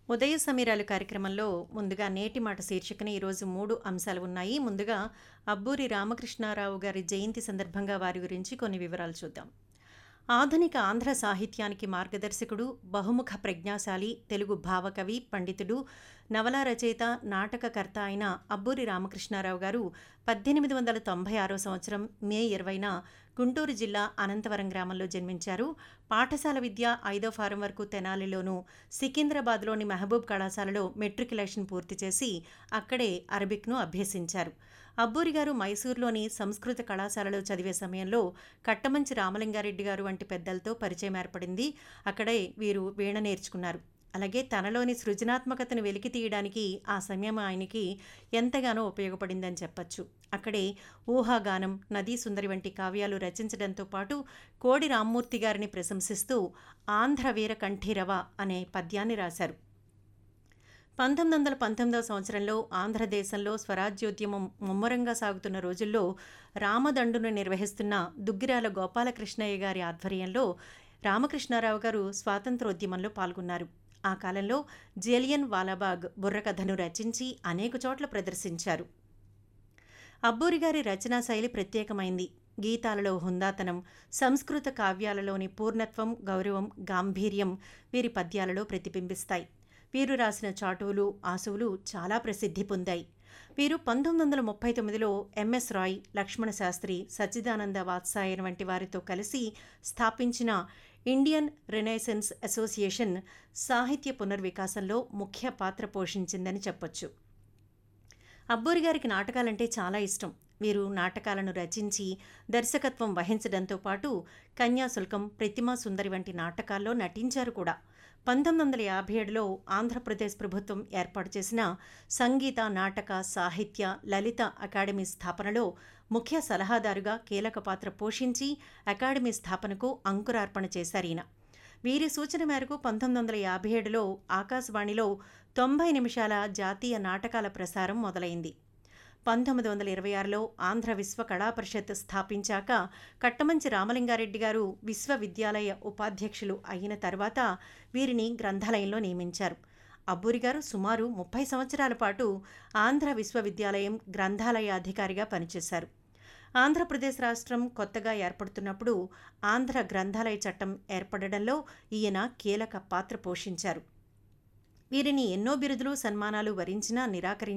ఉదయ సమీరాలు కార్యక్రమంలో ముందుగా నేటి మాట శీర్షికన ఈరోజు మూడు అంశాలు ఉన్నాయి ముందుగా అబ్బూరి రామకృష్ణారావు గారి జయంతి సందర్భంగా వారి గురించి కొన్ని వివరాలు చూద్దాం ఆధునిక ఆంధ్ర సాహిత్యానికి మార్గదర్శకుడు బహుముఖ ప్రజ్ఞాశాలి తెలుగు భావకవి పండితుడు నవలా రచయిత నాటకకర్త అయిన అబ్బూరి రామకృష్ణారావు గారు పద్దెనిమిది వందల తొంభై ఆరో సంవత్సరం మే ఇరవైన గుంటూరు జిల్లా అనంతవరం గ్రామంలో జన్మించారు పాఠశాల విద్య ఐదో ఫారం వరకు తెనాలిలోను సికింద్రాబాద్లోని మహబూబ్ కళాశాలలో మెట్రికులేషన్ పూర్తి చేసి అక్కడే అరబిక్ను అభ్యసించారు అబ్బూరి గారు మైసూరులోని సంస్కృత కళాశాలలో చదివే సమయంలో కట్టమంచి రామలింగారెడ్డి గారు వంటి పెద్దలతో పరిచయం ఏర్పడింది అక్కడే వీరు వీణ నేర్చుకున్నారు అలాగే తనలోని సృజనాత్మకతను వెలికి తీయడానికి ఆ సమయం ఆయనకి ఎంతగానో ఉపయోగపడిందని చెప్పచ్చు అక్కడే ఊహాగానం నదీ సుందరి వంటి కావ్యాలు రచించడంతో పాటు కోడి రామ్మూర్తి గారిని ప్రశంసిస్తూ ఆంధ్ర వీర కంఠీరవ అనే పద్యాన్ని రాశారు పంతొమ్మిది వందల పంతొమ్మిదవ సంవత్సరంలో ఆంధ్రదేశంలో స్వరాజ్యోద్యమం ముమ్మరంగా సాగుతున్న రోజుల్లో రామదండును నిర్వహిస్తున్న దుగ్గిరాల గోపాలకృష్ణయ్య గారి ఆధ్వర్యంలో రామకృష్ణారావు గారు స్వాతంత్రోద్యమంలో పాల్గొన్నారు ఆ కాలంలో జేలియన్ వాలాబాగ్ బుర్రకథను రచించి అనేక చోట్ల ప్రదర్శించారు అబ్బూరి గారి రచనా శైలి ప్రత్యేకమైంది గీతాలలో హుందాతనం సంస్కృత కావ్యాలలోని పూర్ణత్వం గౌరవం గాంభీర్యం వీరి పద్యాలలో ప్రతిబింబిస్తాయి వీరు రాసిన చాటువులు ఆసువులు చాలా ప్రసిద్ధి పొందాయి వీరు పంతొమ్మిది వందల ముప్పై తొమ్మిదిలో ఎంఎస్ రాయ్ లక్ష్మణ శాస్త్రి సచ్చిదానంద వాత్సాయన్ వంటి వారితో కలిసి స్థాపించిన ఇండియన్ రెనైసెన్స్ అసోసియేషన్ సాహిత్య పునర్వికాసంలో ముఖ్య పాత్ర పోషించిందని చెప్పొచ్చు అబ్బూరి గారికి నాటకాలంటే చాలా ఇష్టం వీరు నాటకాలను రచించి దర్శకత్వం వహించడంతో పాటు కన్యాశుల్కం ప్రతిమా సుందరి వంటి నాటకాల్లో నటించారు కూడా పంతొమ్మిది వందల యాభై ఏడులో ఆంధ్రప్రదేశ్ ప్రభుత్వం ఏర్పాటు చేసిన సంగీత నాటక సాహిత్య లలిత అకాడమీ స్థాపనలో ముఖ్య సలహాదారుగా కీలక పాత్ర పోషించి అకాడమీ స్థాపనకు అంకురార్పణ చేశారు ఈయన వీరి సూచన మేరకు పంతొమ్మిది వందల యాభై ఏడులో ఆకాశవాణిలో తొంభై నిమిషాల జాతీయ నాటకాల ప్రసారం మొదలైంది పంతొమ్మిది వందల ఇరవై ఆరులో ఆంధ్ర విశ్వ కళా పరిషత్ స్థాపించాక కట్టమంచి రామలింగారెడ్డి గారు విశ్వవిద్యాలయ ఉపాధ్యక్షులు అయిన తర్వాత వీరిని గ్రంథాలయంలో నియమించారు అబ్బూరి గారు సుమారు ముప్పై సంవత్సరాల పాటు ఆంధ్ర విశ్వవిద్యాలయం గ్రంథాలయ అధికారిగా పనిచేశారు ఆంధ్రప్రదేశ్ రాష్ట్రం కొత్తగా ఏర్పడుతున్నప్పుడు ఆంధ్ర గ్రంథాలయ చట్టం ఏర్పడడంలో ఈయన కీలక పాత్ర పోషించారు వీరిని ఎన్నో బిరుదులు సన్మానాలు వరించినా నిరాకరించి